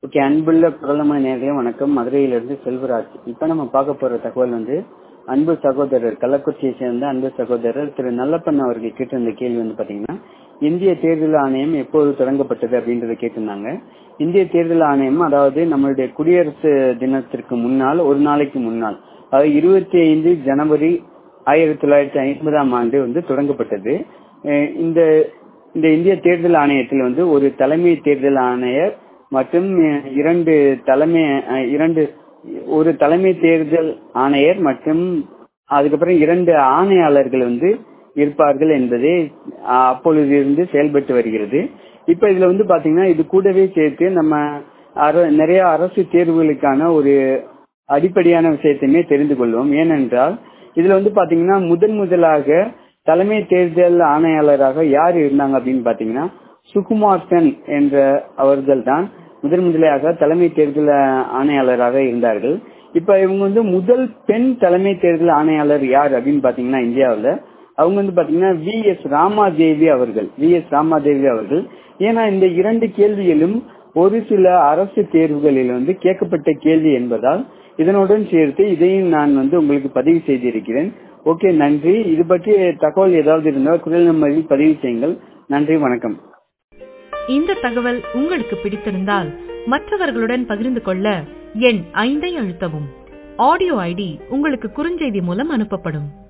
okay அன்புள்ள பிரதம நேர்களே வணக்கம் மதுரையிலிருந்து செல்வராஜ் இப்ப நம்ம பார்க்க போற தகவல் வந்து அன்பு சகோதரர் கள்ளக்குறிச்சியை சேர்ந்த அன்பு சகோதரர் திரு நல்லப்பன் அவர்கள் கேட்டிருந்த கேள்வி வந்து பாத்தீங்கன்னா இந்திய தேர்தல் ஆணையம் எப்போது தொடங்கப்பட்டது அப்படின்றத கேட்டிருந்தாங்க இந்திய தேர்தல் ஆணையம் அதாவது நம்மளுடைய குடியரசு தினத்திற்கு முன்னால் ஒரு நாளைக்கு முன்னால் அதாவது இருபத்தி ஐந்து ஜனவரி ஆயிரத்தி தொள்ளாயிரத்தி ஐம்பதாம் ஆண்டு வந்து தொடங்கப்பட்டது அஹ் இந்த இந்த இந்திய தேர்தல் ஆணையத்தில் வந்து ஒரு தலைமை தேர்தல் ஆணையர் மற்றும் அஹ், இரண்டு தலைமை அஹ், இரண்டு ஒரு தலைமை தேர்தல் ஆணையர் மற்றும் அதுக்கப்புறம் இரண்டு ஆணையாளர்கள் வந்து இருப்பார்கள் என்பதே அஹ், அப்பொழுது இருந்து செயல்பட்டு வருகிறது இப்ப இதுல வந்து பாத்தீங்கன்னா இது கூடவே சேர்த்து நம்ம அர- நிறைய அரசு தேர்வுகளுக்கான ஒரு அடிப்படையான விஷயத்தையுமே தெரிந்து கொள்வோம் ஏனென்றால் இதுல வந்து பாத்தீங்கன்னா முதன் முதலாக தலைமை தேர்தல் ஆணையாளராக யார் இருந்தாங்க அப்படின்னு பாத்தீங்கன்னா சுகுமார் சென் என்ற அவர்கள் தான் முதன் முதலாக தலைமை தேர்தல் ஆணையாளராக இருந்தார்கள் இப்ப இவங்க வந்து முதல் பெண் தலைமை தேர்தல் ஆணையாளர் யார் அப்படின்னு பாத்தீங்கன்னா இந்தியாவுல அவங்க வந்து பாத்தீங்கன்னா வி எஸ் ராமாதேவி அவர்கள் வி எஸ் ராமாதேவி அவர்கள் ஏன்னா இந்த இரண்டு கேள்விகளும் ஒரு சில அரசு தேர்வுகளில் வந்து கேட்கப்பட்ட கேள்வி என்பதால் இதனுடன் சேர்த்து இதையும் நான் வந்து உங்களுக்கு பதிவு செய்திருக்கிறேன் ஓகே நன்றி இது பற்றி தகவல் ஏதாவது இருந்தால் குரல் நம்பரில் பதிவு செய்யுங்கள் நன்றி வணக்கம் இந்த தகவல் உங்களுக்கு பிடித்திருந்தால் மற்றவர்களுடன் பகிர்ந்து கொள்ள எண் ஐந்தை அழுத்தவும் ஆடியோ ஐடி உங்களுக்கு குறுஞ்செய்தி மூலம் அனுப்பப்படும்